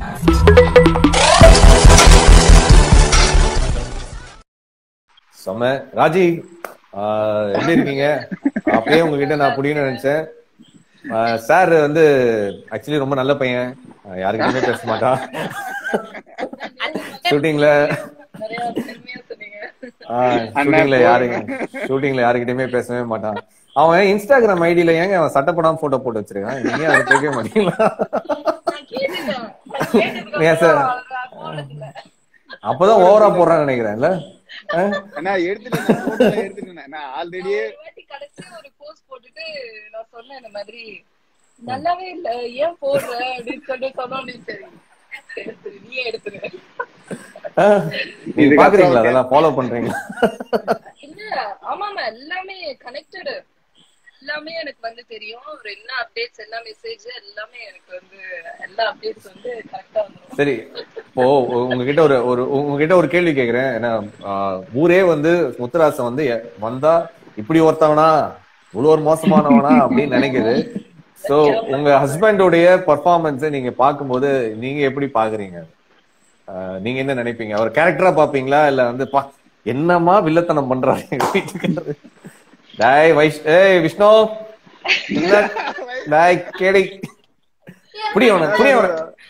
செம்ம ராஜி ஆஹ் எப்படி இருக்கீங்க அப்பயே உங்ககிட்ட நான் புடியும்னு நினைச்சேன் சார் வந்து ஆக்சுவலி ரொம்ப நல்ல பையன் ஆஹ் யாருக்கிட்டயுமே பேச மாட்டான் ஷூட்டிங்ல நிறைய பெருமையா சொன்னீங்க ஷூட்டிங்ல யாரு ஷூட்டிங்ல யாருக்கிட்டயுமே பேசவே மாட்டான் அவன் இன்ஸ்டாகிராம் ஐடியில ஏங்க அவன் சட்டப்படாம போட்டோ போட்டு வச்சிருக்கான் நீங்க அதை கேட்க மாட்டீங்களா நான் கேட்டுட்டேன். நான் கேட்டதுக்கு ஏன் சார்? அப்புறம் நான் போனதில்ல. அப்பதான் ஓவரா போடுறான்னு நினைக்கிறேன்ல ஆஹ்? நான் எடுத்துட்டேன் நான் photo எல்லாம் எடுத்துட்டேன் நான் ஆல்ரெடியே ஒரு வாட்டி கடைசியா ஒரு post போட்டுட்டு நான் சொன்னேன் இந்த மாதிரி நல்லாவே இல்ல ஏன் போடுற அப்படின்னு சொல்லி சொன்னோன்னு சரி சரி, சரி, நீயே எடுத்துரு ஆஹ்? நீங்க பாக்குறீங்களா அதெல்லாம் ஃபாலோ பண்றீங்களா இல்ல ஆமாமா எல்லாமே கனெக்டட் எல்லாமே எனக்கு வந்து தெரியும் ஒரு என்ன அப்டேட்ஸ் எல்லா மெசேஜ் எல்லாமே எனக்கு வந்து எல்லா அப்டேட்ஸ் வந்து கரெக்டா வந்துரும் சரி இப்போ உங்ககிட்ட ஒரு ஒரு உங்ககிட்ட ஒரு கேள்வி கேக்குறேன் ஏன்னா ஆஹ், ஊரே வந்து முத்துராசன் வந்து எ- வந்தா இப்படி ஒருத்தவனா இவ்வளவு ஒரு மோசமானவனா அப்படின்னு நினைக்குது சோ உங்க ஹஸ்பண்டோடைய பர்ஃபார்மன்ஸை நீங்க பார்க்கும்போது நீங்க எப்படி பாக்குறீங்க ஆஹ், நீங்க என்ன நினைப்பீங்க அவர் கேரக்டரா பாப்பீங்களா இல்ல வந்து பா என்னமா வில்லத்தனம் பண்றாரு எங்க வீட்டுக்காரரு டாய் வைஷ் ஏய் விஷ்ணு என்ன டாய் கேடி புரியவன புரியவன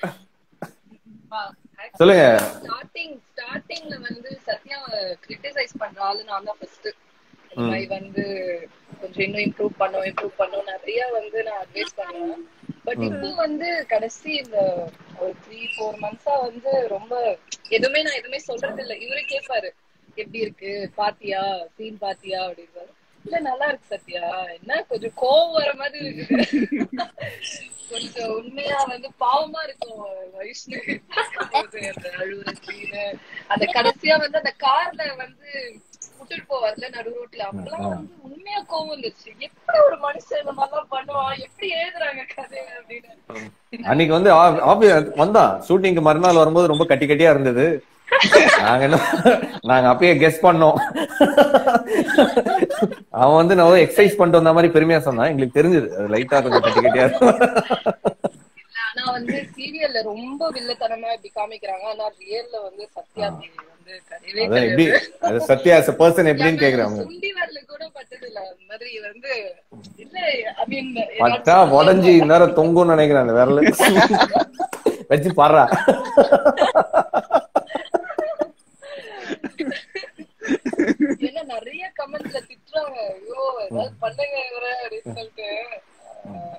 சொல்லுங்க. ஸ்டார்டிங் ஸ்டார்டிங்ல வந்து சத்யா கிரிட்டிசைஸ் பண்ற ஆளு நான் தான் ஃபர்ஸ்ட் இந்த மாதிரி வந்து கொஞ்சம் இன்னும் இம்ப்ரூவ் பண்ணும் இம்ப்ரூவ் பண்ணும் நிறைய வந்து நான் அட்வைஸ் பண்ணுவேன் பட் இப்போ வந்து கடைசி இந்த ஒரு த்ரீ ஃபோர் மந்த்ஸா வந்து ரொம்ப எதுவுமே நான் எதுவுமே சொல்றது இல்ல இவரே கேட்பாரு எப்படி இருக்கு பாத்தியா சீன் பாத்தியா அப்படின்னு இல்ல நல்லா இருக்கு சத்யா என்ன கொஞ்சம் கோவம் வர மாதிரி இருக்குது கொஞ்சம் உண்மையா வந்து பாவமா இருக்கும் வைஷ்ணு பார்க்கும்போது அந்த அழுவுற scene. அந்த கடைசியா வந்து அந்த கார்ல வந்து விட்டுட்டு போவார்ல நடு ரோட்ல அப்பெல்லாம் வந்து உண்மையா கோவம் வந்துருச்சு எப்படி ஒரு மனுஷன் இந்த மாதிரிலாம் பண்ணுவான் எப்படி எழுதுறாங்க கதை அப்படின்னு அன்னைக்கு வந்து ஆ- ஆபி- வந்தான் ஷூட்டிங்க்கு மறுநாள் வரும்போது ரொம்ப கட்டி கட்டியா இருந்தது நாங்க என்ன நாங்க அப்பயே கெஸ் பண்ணோம் அவன் வந்து நான் எக்ஸசைஸ் பண்ணிட்டு வந்த மாதிரி பெருமையா சொன்னான் எங்களுக்கு தெரிஞ்சது அது லைட்டா கொஞ்சம் கட்டி கட்டியா இருக்கும் ஆனா வந்து சீரியல்ல ரொம்ப வில்லத்தனமா இப்படி காமிக்கிறாங்க ஆனா ரியல்ல வந்து சத்யா அப்படி வந்து கிடையவே அதான் எப்படி கிடையாது அது சத்யா as a person எப்படின்னு கேக்குறேன் அவங்க சுண்டி வரல கூட பட்டது இல்ல அந்த மாதிரி வந்து இல்ல ஐ மீன் பட்டா உடஞ்சி நேரம் தொங்கும்னு நினைக்கிறேன் அந்த விரல வச்சு பாடுறா ஏன்னா நிறைய கமெண்ட்ல திட்டுறாங்க ஐயோ ஏதாவது பண்ணுங்க இவர அப்படின்னு சொல்லிட்டு அஹ்,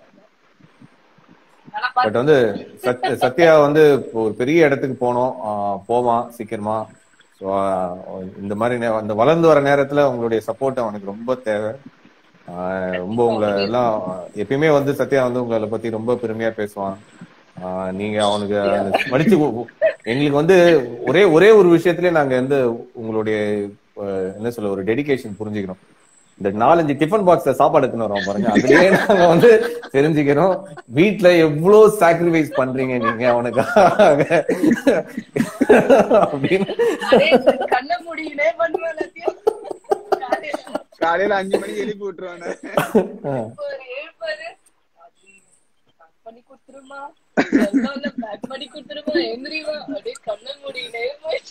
நல்லா பட் வந்து சத் சத்யா வந்து இப்போ ஒரு பெரிய இடத்துக்கு போனோம் ஆஹ் போவான் சீக்கிரமா ஸோ இந்த மாதிரி நே- அந்த வளர்ந்து வர நேரத்துல உங்களுடைய சப்போர்ட் அவனுக்கு ரொம்ப தேவை ஆஹ் ரொம்ப உங்களை எல்லாம் எப்பயுமே வந்து சத்யா வந்து உங்களை பத்தி ரொம்ப பெருமையா பேசுவான் ஆஹ் நீங்க அவனுக்கு அந்த மடிச்சு கு- எங்களுக்கு வந்து ஒரே ஒரே ஒரு விஷயத்திலே நாங்க வந்து உங்களுடைய ஆஹ் என்ன சொல்ல ஒரு டெடிகேஷன் புரிஞ்சுக்கிறோம் இந்த நாலஞ்சு டிஃபன் பாக்ஸ்ல சாப்பாடு எடுத்துன்னு வரோம் பாருங்க அதுலயே நாங்க வந்து தெரிஞ்சுக்கிறோம் வீட்ல எவ்வளவு சாக்ரிஃபைஸ் பண்றீங்க நீங்க அவனுக்காக அப்படின்னு அதே கண்ண முடியிலே பண்ணுவேன் எல்லாத்தையும் காலையில காலையில அஞ்சு மணிக்கு எழுப்பி விட்டுருவாங்க எழுப்பாரு, எழுப்பாரு. அது pack பண்ணி கொடுத்துருமா எல்லாம் இல்ல, pack பண்ணி கொடுத்துருமா எந்திரிவா அப்படியே கண்ண முடியிலே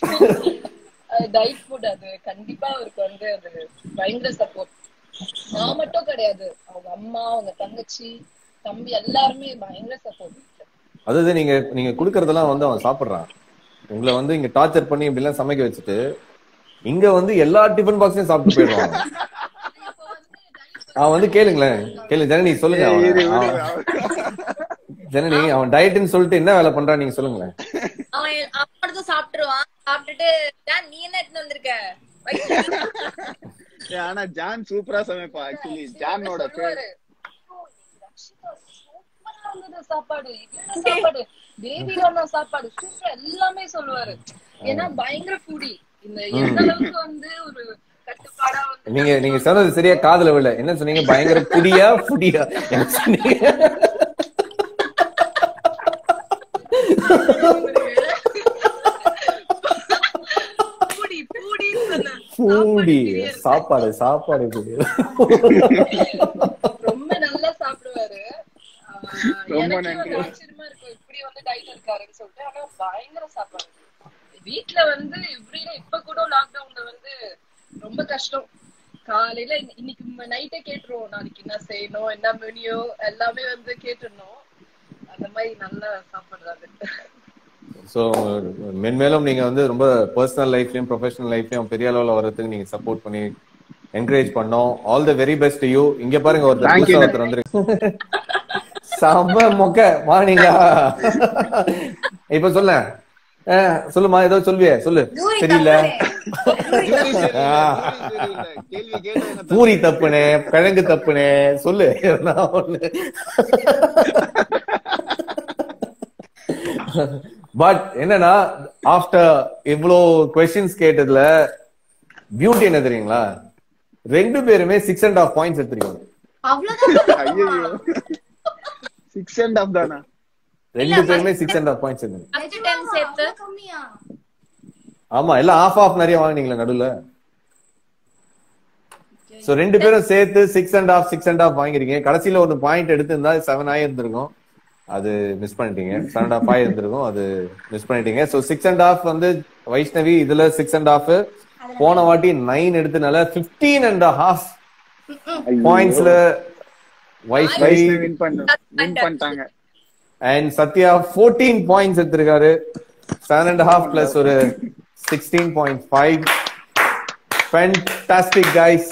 டயட் ஃபுட் அது கண்டிப்பா அவருக்கு வந்து அது பயங்கர சப்போர்ட் நான் மட்டும் கிடையாது அவங்க அம்மா அவங்க தங்கச்சி தம்பி எல்லாருமே பயங்கர சப்போர்ட் அதாவது நீங்க நீங்க குடுக்கறதெல்லாம் வந்து அவன் சாப்பிடுறான் உங்களை வந்து இங்க டார்ச்சர் பண்ணி இப்படி எல்லாம் சமைக்க வச்சுட்டு இங்க வந்து எல்லா டிஃபன் பாக்ஸையும் சாப்பிட்டு போயிடுவான் அவன் வந்து கேளுங்களேன் கேளு ஜனனி சொல்லுங்க இரு, அவன். விடு. அவன் ஜனனி அவன் டயட்னு சொல்லிட்டு என்ன வேலை பண்றான் நீங்க சொல்லுங்களேன் அவன் அவன் மட்டும் சாப்பிட்டுருவான் சாப்பிட்டுட்டு "டேன், நீ என்ன எடுத்துட்டு வந்திருக்க வயித்துல ஏய், ஆனா ஜான் சூப்பரா சமைப்பா ஆக்சுவலி ஜானோட சொல்லுவாரு "ரக்ஷிதா, சூப்பரா இருந்தது சாப்பாடு என்ன சாப்பாடு பேபி அண்ணா சாப்பாடு சூப்பர் எல்லாமே சொல்லுவாரு ஏன்னா பயங்கர ஃபுடி இந்த எந்த அளவுக்கு வந்து ஒரு கட்டுப்பாடா வந்து நீங்க நீங்க சொன்னது சரியா காதுல விழ என்ன சொன்னீங்க பயங்கர புடியா புடியா என்ன சொன்னீங்க பூடி பூடின்னு சொன்னேன். பூடி சாப்பாடு சாப்பாடு சாப்பாடு புடி ரொம்ப நல்லா சாப்பிடுவாரு ஆஹ் ரொம்ப எனக்கே நன்றி. வந்து ஆச்சரியமா இருக்கும் இப்படி வந்து டயட் இருக்காருன்னு சொல்லிட்டு ஆனா பயங்கர சாப்பாடு வீட்ல வந்து எவ்ரிடே இப்ப கூட லாக்டவுன்ல வந்து ரொம்ப கஷ்டம் காலையில இன்னி- இன்னைக்கு நைட்டே கேட்டுருவோம் நாளைக்கு என்ன செய்யணும் என்ன மெனியோ எல்லாமே வந்து கேட்டுருந்தோம் அந்த மாதிரி நல்லா சாப்பிடுறாரு ஸோ மென்மேலும் நீங்க வந்து ரொம்ப பர்சனல் லைஃப்லயும் ப்ரொஃபஷனல் லைஃப்லயும் பெரிய அளவுல வர்றதுக்கு நீங்க சப்போர்ட் பண்ணி என்கரேஜ் பண்ணோம் all the very best you இங்க பாருங்க ஒருத்தர் Thank you. புதுசா ஒருத்தர் வந்து செம்ம மொக்க வாணிங்களா இப்ப சொல்ல சொல்லுமா ஏதோ சொல்வியே சொல்லு தூரி தெரியல தப்புனே. ஜூரி சரியில்லை, ஜூரி சரியில்லை. கேள்வி கேட்டவங்க தப்பு. பூரி தப்புனே கிழங்கு தப்புனே சொல்லு நான் ஒண்ணு பட் என்னன்னா ஆஃப்டர் இவ்வளோ கொஸ்டின்ஸ் கேட்டதுல பியூட்டி என்ன தெரியுங்களா ரெண்டு பேருமே சிக்ஸ் அண்ட் ஹாஃப் பாயிண்ட்ஸ் எடுத்துருக்காங்க அவ்வளவுதான் ஐயையோ. Six and half தானா? ரெண்டு பேருமே சிக்ஸ் அண்ட் ஹாஃப் பாயிண்ட்ஸ் எடுத்து First time சேர்த்து கம்மியா ஆமா எல்லாம் ஆஃப் ஆஃப் நிறைய வாங்குனீங்களா நடுவுல சோ ரெண்டு பேரும் சேர்த்து six and half six and half வாங்கிருக்கீங்க கடைசியில ஒரு பாயிண்ட் எடுத்து இருந்தா செவன் ஆகி இருந்திருக்கும் அது மிஸ் பண்ணிட்டீங்க செவன் ஹாஃப் ஆகி இருந்திருக்கும் அது மிஸ் பண்ணிட்டீங்க சோ சிக்ஸ் அண்ட் ஹாஃப் வந்து வைஷ்ணவி இதுல சிக்ஸ் அண்ட் ஹாஃப் போன வாட்டி நைன் எடுத்தனால பிப்டீன் அண்ட் ஹாஃப் ஐயோ. பாயிண்ட்ஸ்ல வைஷ்ணவி வைஷ்ணவி win பண்ண- win பண்ணிட்டாங்க. அண்ட் சத்யா ஃபோர்டீன் பாயிண்ட்ஸ் எடுத்திருக்காரு செவன் அண்ட் ஹாஃப் பிளஸ் ஒரு sixteen point five fantastic guys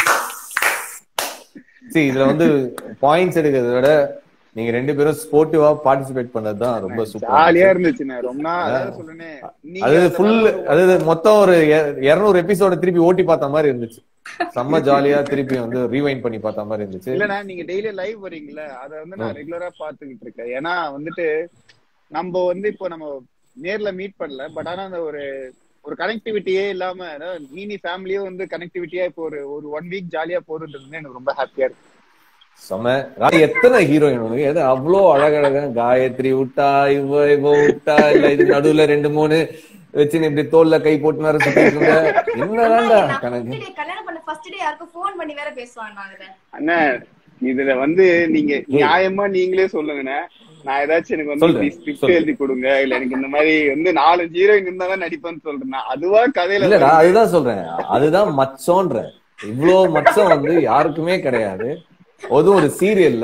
இதுல வந்து பாயிண்ட்ஸ் எடுக்கிறத விட நீங்க ரெண்டு பேரும் ஸ்போர்ட்டிவா பார்ட்டிசிபேட் பண்ணது தான் ரொம்ப ஜாலியா சூப்பர் இருந்துச்சுண்ணே ரொம்ப நாள் அதான் சொல்றேனே. நீங்க அது அந்த ஃபுல் நாள் ஒரு- அது மொத்தம் ஒரு இருநூறு எபிசோட திருப்பி ஓட்டி பார்த்த மாதிரி இருந்துச்சு செம்ம ஜாலியா திருப்பி வந்து ரீவைண்ட் பண்ணி பார்த்த மாதிரி இருந்துச்சு இல்லண்ணா நீங்க டெய்லி லைவ் வரீங்கல்ல அத வந்து நான் ரெகுலரா பாத்துக்கிட்டு இருக்கேன் ஏன்னா வந்துட்டு நம்ம வந்து இப்போ நம்ம நேர்ல மீட் பண்ணல பட் ஆனா அந்த ஒரு ஒரு கனெக்டிவிட்டியே இல்லாம அதாவது நீனி ஃபேமிலியே வந்து கனெக்டிவிட்டியா இப்போ ஒரு ஒரு ஒன் வீக் ஜாலியா போறதுன்னு எனக்கு ரொம்ப ஹாப்பியா இருக்கு செம ராணி எத்தனை ஹீரோயின் உனக்கு எது அவ்வளோ அழகழகா காயத்ரி விட்டா இவ இவ விட்டா இல்ல இது நடுவுல ரெண்டு மூணு வச்சுன்னு இப்படி தோல்ல கை போட்டு வேற சுத்திட்டு இருந்த என்னதான்டா கணக்கு First day, கல்யாணம் பண்ண ஃபர்ஸ்ட் டே யாருக்கும் ஃபோன் பண்ணி வேற பேசுவாங்க நாங்க அண்ணா இதுல வந்து நீங்க நியாயமா நீங்களே சொல்லுங்கண்ணே நான் ஏதாச்சும் எனக்கு வந்து சொல்லு, ஸ்கிரிப்ட் சொல்லு. எழுதி கொடுங்க இல்ல எனக்கு இந்த மாதிரி வந்து நாலு ஹீரோயின் இருந்தா தான் நடிப்பேன்னு சொல்றேன் அதுவா கதையில இல்லடா அதுதான் சொல்றேன் அதுதான் மச்சோன்ற இவ்ளோ மச்சம் வந்து யாருக்குமே கிடையாது அதுவும் ஒரு சீரியல்ல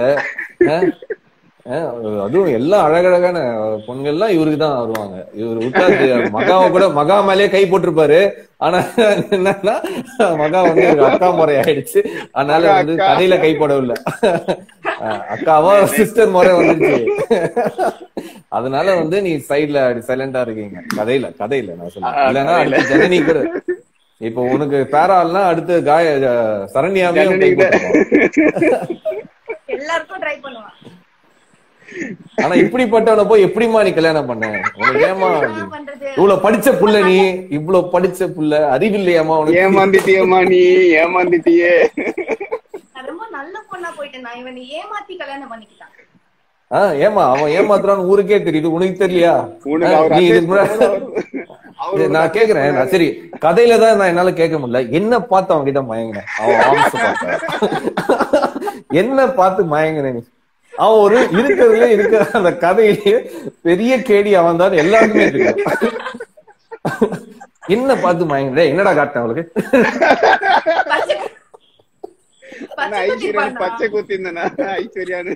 அதுவும் எல்லாம் அழகழகான பொண்ணுங்கள்லாம் இவருக்கு தான் வருவாங்க இவர் விட்டா தெ- மகாவை கூட மகா மேலேயே கை போட்டிருப்பாரு ஆனா என்னன்னா மகா வந்து இவருக்கு அக்கா முறை ஆயிடுச்சு அதனால வந்து அக்கா. கதையில கை போடவில்லை அஹ் அக்காவா சிஸ்டர் முறை வந்துருச்சு அதனால வந்து நீ சைடுல சைலண்டா இருக்கீங்க கதையில கதையில நான் சொல்றேன் ஆ, இல்லைன்னா கதையில. அடுத்து ஜனனி கூட இப்போ உனக்கு பேரால்னா அடுத்து காய சரண்யாவே கை போட்டுருவான். எல்லாருக்கும் ட்ரை பண்ணுவான் ஆனா இப்படிப்பட்டவனை போய் எப்படிம்மா நீ கல்யாணம் பண்ண உனக்கு ஏமா என்ன பண்றது இவ்வளவு படிச்ச புள்ள நீ இவ்வளவு படிச்ச புள்ள அறிவில்லையாமா உனக்கு ஏமாந்துட்டியேமா நீ ஏமாந்துட்டியே நான் ரொம்ப நல்ல பொண்ணா போயிட்டேன் நான் இவனை ஏமாத்தி கல்யாணம் பண்ணிக்கிட்டான் ஆஹ் ஏமா அவன் ஏமாத்துறான்னு ஊருக்கே தெரியுது உனக்கு தெரியலையா உனக்கு ஆ, அவர் நீ advice இதுக்கு முன்னாடி- பண்ணும்போது அவர் இது நான் கேக்குறேன் நான் சரி கதையில தான் நான் என்னால கேட்க முடியல என்ன பார்த்து அவன் கிட்ட மயங்கினேன் அவன் ஆம்ஸ் பார்த்த என்ன பார்த்து மயங்கினேன் நீ அவன் ஒரு இருக்கிறதுல இருக்கிற அந்த கதையிலேயே பெரிய கேடி அவன் தான் எல்லாருக்குமே தெரியும் என்ன பார்த்து மயங்கினே என்னடா காட்டினேன் அவளுக்கு பச்சை ஆனா பச்சை குத்தி ஐஸ்வர்யா பண்ணா. பச்சை குத்தி இருந்தனா ஐஸ்வர்யான்னு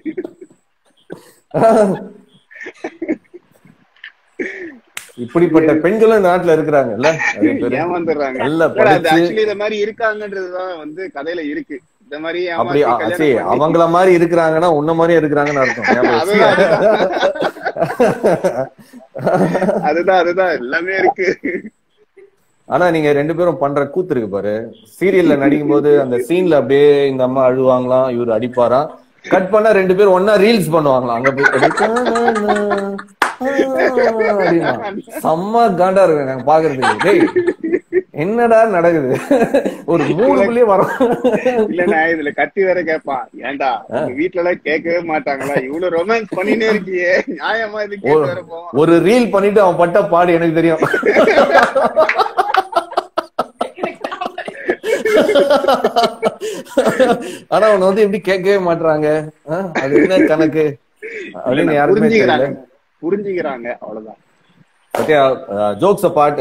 இப்படிப்பட்ட பெண்களும் இந்த நாட்டுல இருக்கிறாங்கல்ல நிறைய பேரு. ஏமாந்துடுறாங்க நல்லா இல்ல, அது படிச்சு ஆக்சுவலி இந்த மாதிரி இருக்காங்கன்றதுதான் வந்து கதையில இருக்கு இந்த மாதிரி அப்படி ஏமாத்தி அ- கல்யாணம் சரி பண்ணி- அவங்கள மாதிரி இருக்கிறாங்கன்னா உன்ன மாதிரி இருக்கிறாங்கன்னு அர்த்தம் ஞாபகம் அதுதான், வச்சுக்க. அதுதான் அதுதான் எல்லாமே இருக்கு ஆனா நீங்க ரெண்டு பேரும் பண்ற கூத்து இருக்கு பாரு சீரியல்ல நடிக்கும் போது அந்த சீன்ல அப்படியே இந்த அம்மா அழுவாங்களாம் இவர் அடிப்பாராம் கட் பண்ணா ரெண்டு பேரும் ஒன்னா ரீல்ஸ் பண்ணுவாங்களாம் அங்க போய் அப்படியே தானானா, ஆ, அப்படின்னா. செம்ம காண்டா இருக்கு நாங்க பாக்குறதுக்கு டேய் என்னடா நடக்குது ஒரு மூணுக்குள்ளேயே வரோம் இல்ல நான் இதுல கத்தி வேற கேட்பான் ஏன்டா உங்க வீட்ல எல்லாம் கேட்கவே மாட்டாங்களா இவ்வளவு ரொமான்ஸ் பண்ணினே இருக்கியே நியாயமா இது கேட்டு வேற போவான் ஒரு ரீல் பண்ணிட்டு அவன் பட்ட பாடு எனக்கு தெரியும் ஆனா அவனை வந்து எப்படி கேட்கவே மாட்றாங்க ஆ, அது என்ன கணக்கு அப்படின்னு யாருக்குமே தெரியல புரிஞ்சுக்கிறாங்க புரிஞ்சுக்கிறாங்க அவ்வளவுதான் சத்யா ஜோக்ஸ் அப்பார்ட்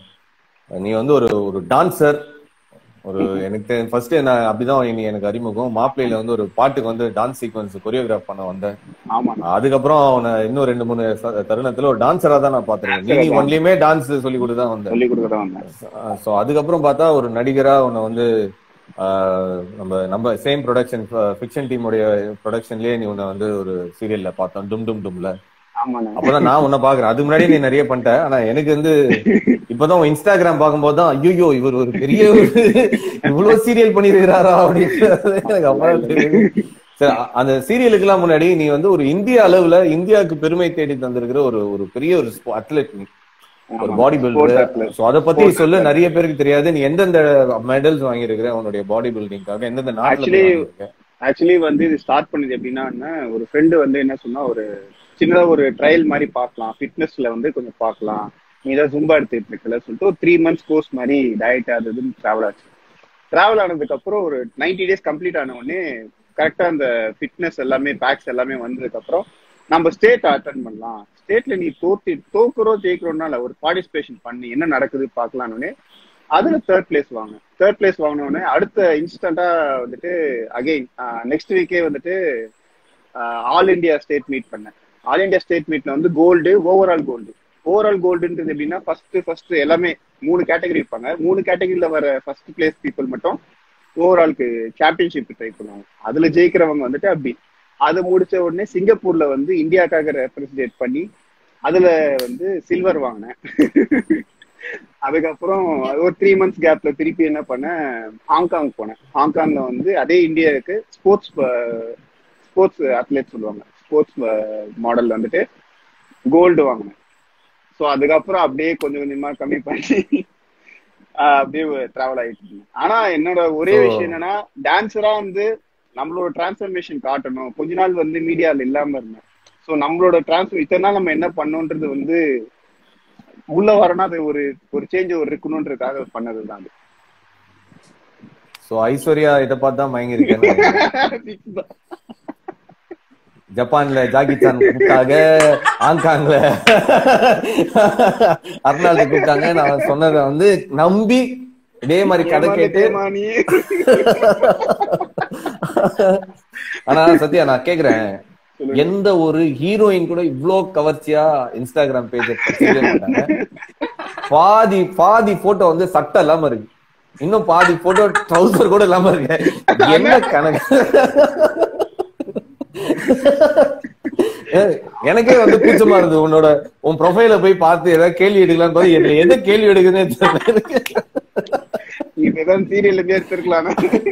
நீ வந்து ஒரு ஒரு டான்சர் ஒரு எனக்கு ஃபர்ஸ்ட் நான் அப்படிதான் நீ எனக்கு அறிமுகம் மாப்பிள்ளையில வந்து ஒரு பாட்டுக்கு வந்து டான்ஸ் சீக்வன்ஸ் கொரியோகிராஃப் பண்ண வந்தேன் ஆமாண்ணா அதுக்கப்புறம் அவனை இன்னும் ரெண்டு மூணு ச- தருணத்துல ஒரு டான்சரா தான் நான் பாத்துருக்கேன் நீ Dancer-ஆ. ஒன்லியுமே டான்ஸ் சொல்லி கொடுத்து தான் வந்தேன் சொல்லி கொடுக்க தான் வந்தேன் சோ அதுக்கப்புறம் பார்த்தா ஒரு நடிகரா உன்னை வந்து ஆஹ், நம்ம நம்ம சேம் ப்ரொடக்ஷன் ஃபிக்ஷன் டீமுடைய ப்ரொடக்ஷன்லயே நீ உன்னை வந்து ஒரு சீரியல்ல பார்த்தோம் டும் டும் டும்ல ஆமாண்ணா அப்பதான் நான் உன்னை பாக்குறேன் அதுக்கு முன்னாடி நீ நிறைய பண்ணிட்ட ஆனா எனக்கு வந்து இப்பதான் உன் இன்ஸ்டாகிராம் பார்க்கும்போது தான் ஐயோ இவர் ஒரு பெரிய ஒரு இவ்வளவு சீரியல் பண்ணிருக்கிறாரா அப்படின்றது எனக்கு அப்புறம் தெரியுது சரி அ- அந்த சீரியலுக்கு எல்லாம் முன்னாடி நீ வந்து ஒரு இந்திய அளவுல இந்தியாவுக்கு பெருமை தேடி தந்திருக்கிற ஒரு ஒரு பெரிய ஒரு அத்லெட் நீ ஒரு ஆமா. Body Sport builder athlete. So அத பத்தி Sport சொல்லு athlete. நிறைய பேருக்கு தெரியாது நீ எந்தெந்த மெடல்ஸ் வாங்கியிருக்கிற உன்னுடைய பாடி பில்டிங்காக எந்தெந்த நாட்டுல போய் Actually, வாங்கியிருக்க? ஆக்சுவலி வந்து இது ஸ்டார்ட் பண்ணது எப்படின்னா ஒரு ஃப்ரெண்டு வந்து என்ன சொன்னா ஒரு சின்னதா ஒரு ட்ரையல் மாதிரி பார்க்கலாம் ஃபிட்னஸ்ல வந்து கொஞ்சம் பார்க்கலாம் நீ ஏதாவது ஜும்பா எடுத்துட்டு இருக்கல சொல்லிட்டு ஒரு த்ரீ மந்த்ஸ் கோர்ஸ் மாதிரி டயட் அது இதுன்னு டிராவல் ஆச்சு டிராவல் ஆனதுக்கு அப்புறம் ஒரு 90 டேஸ் கம்ப்ளீட் ஆன உடனே கரெக்டா அந்த ஃபிட்னஸ் எல்லாமே பேக்ஸ் எல்லாமே வந்ததுக்கு அப்புறம் நம்ம ஸ்டேட் அட்டன் பண்ணலாம் ஸ்டேட்ல நீ தோத்து தோக்குறோம் ஜெயிக்கிறோம்னால ஒரு பார்ட்டிசிபேஷன் பண்ணி என்ன நடக்குது பார்க்கலான்னு அதுல தேர்ட் பிளேஸ் வாங்க தேர்ட் பிளேஸ் வாங்கின உடனே அடுத்த இன்ஸ்டன்டா வந்துட்டு அகைன் நெக்ஸ்ட் வீக்கே வந்துட்டு ஆல் இந்தியா ஸ்டேட் மீட் பண்ணேன் ஆல் இந்தியா ஸ்டேட் மீட்ல வந்து கோல்டு ஓவரால் கோல்டு ஓவரால் கோல்டுன்றது எப்படின்னா ஃபர்ஸ்ட் ஃபர்ஸ்ட் எல்லாமே மூணு கேட்டகரி இருப்பாங்க மூணு கேட்டகரியில வர ஃபர்ஸ்ட் பிளேஸ் பீப்புள் மட்டும் ஓவராலுக்கு சாம்பியன்ஷிப் ட்ரை பண்ணுவாங்க அதுல ஜெயிக்கிறவங்க வந்துட்டு அப்படி அதை முடிச்ச உடனே சிங்கப்பூர்ல வந்து இந்தியாக்காக ரெப்ரசன்டேட் பண்ணி அதுல வந்து சில்வர் வாங்கினேன் அதுக்கப்புறம் ஒரு த்ரீ மந்த்ஸ் கேப்ல திருப்பி என்ன பண்ணேன் ஹாங்காங் போனேன் ஹாங்காங்ல வந்து அதே இந்தியாவுக்கு ஸ்போர்ட்ஸ் ஸ்போர்ட்ஸ் அத்லெட் சொல்லுவாங்க ஸ்போர்ட்ஸ் மாடல் வந்துட்டு கோல்டு வாங்கினேன் ஸோ அதுக்கப்புறம் அப்படியே கொஞ்சம் கொஞ்சமா கம்மி பண்ணி ஆஹ் அப்படியே டிராவல் ஆயிட்டு இருந்தேன் ஆனா என்னோட ஒரே So- விஷயம் என்னன்னா டான்ஸரா வந்து நம்மளோட டிரான்ஸ்ஃபர்மேஷன் காட்டணும் கொஞ்ச நாள் வந்து மீடியால இல்லாம இருந்தேன் ஸோ நம்மளோட டிரான்ஸ்ஃபர் இத்தனை நாள் நம்ம என்ன பண்ணோன்றது வந்து உள்ள வரணும் அது ஒரு ஒரு சேஞ்ச் ஒரு இருக்கணும்ன்றதுக்காக பண்ணதுதான் அது சோ ஐஸ்வர்யா இத பார்த்து தான் மயங்கி இருக்கேன் ஜப்பான்ல ஜாக்கி சான் கூப்பிட்டாங்க ஹாங்காங்ல அர்னால்டு கூப்பிட்டாங்க நான் சொன்னதை வந்து நம்பி இதே மாதிரி கதை கேட்டு ஏமாந்தே ஆனா சத்யா நான் கேக்குறேன் சொல்லுங்க. எந்த ஒரு ஹீரோயின் கூட இவ்ளோ கவர்ச்சியா இன்ஸ்டாகிராம் பேஜ மாட்டாங்க பாதி பாதி போட்டோ வந்து சட்டை இல்லாம இருக்கு இன்னும் பாதி போட்டோ ட்ரௌசர் கூட இல்லாம இருக்கு என்ன கணக்கு ஏய், எனக்கே வந்து கூச்சமா இருந்தது உன்னோட உன் ப்ரொஃபைல போய் பார்த்து ஏதாவது கேள்வி எடுக்கலாம்னு பார்த்து இதுல எது கேள்வி எடுக்குதுன்னே தெரியல எனக்கு. இதுதான் சீரியல்ல இருந்து எடுத்திருக்கலாம்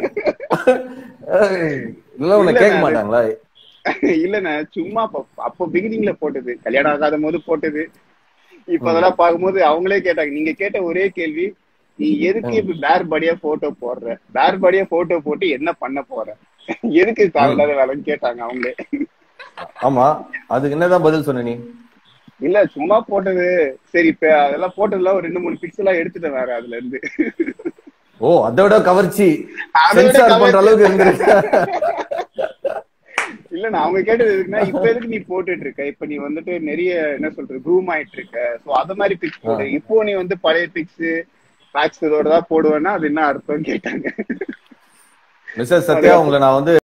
ஏய், இல்ல உன்னை கேட்க மாட்டாங்களா இல்லண்ணே சும்மா அப்ப அப்போ பிகினிங்ல போட்டது கல்யாணம் ஆகாத போது போட்டது இப்ப அதெல்லாம் பார்க்கும்போது அவங்களே கேட்டாங்க நீங்க கேட்ட ஒரே கேள்வி நீ எதுக்கு இப்ப பேர் பாடியா போட்டோ போடுற பேர் பாடியா போட்டோ போட்டு என்ன பண்ண போற எதுக்கு தேவையில்லாத வேலைன்னு கேட்டாங்க அவங்களே ஆமா அதுக்கு என்னதான் பதில் சொன்ன நீ இல்ல சும்மா போட்டது சரி இப்ப அதெல்லாம் போட்டதுல ஒரு ரெண்டு மூணு பிக்ஸ் எல்லாம் எடுத்துட்டேன் வேற அதுல இருந்து ஓ அதை விட கவர்ச்சி அதை விட சென்சார் பண்ற கவர்ச்சி. அளவுக்கு இருந்திருக்கு இல்ல நான் அவங்க கேட்டது எதுக்குன்னா இப்ப எதுக்கு நீ போட்டுட்டு இருக்க இப்ப நீ வந்துட்டு நிறைய என்ன சொல்றது க்ரூம் ஆயிட்டு இருக்க சோ அத மாதிரி பிக்ஸ் போடு இப்போ நீ வந்து பழைய பிக்ஸ் பேக்ஸ் இதோட தான் போடுவேன்னா அது என்ன அர்த்தம் கேட்டாங்க மிஸ்டர் சத்யா உங்களை நான் வந்து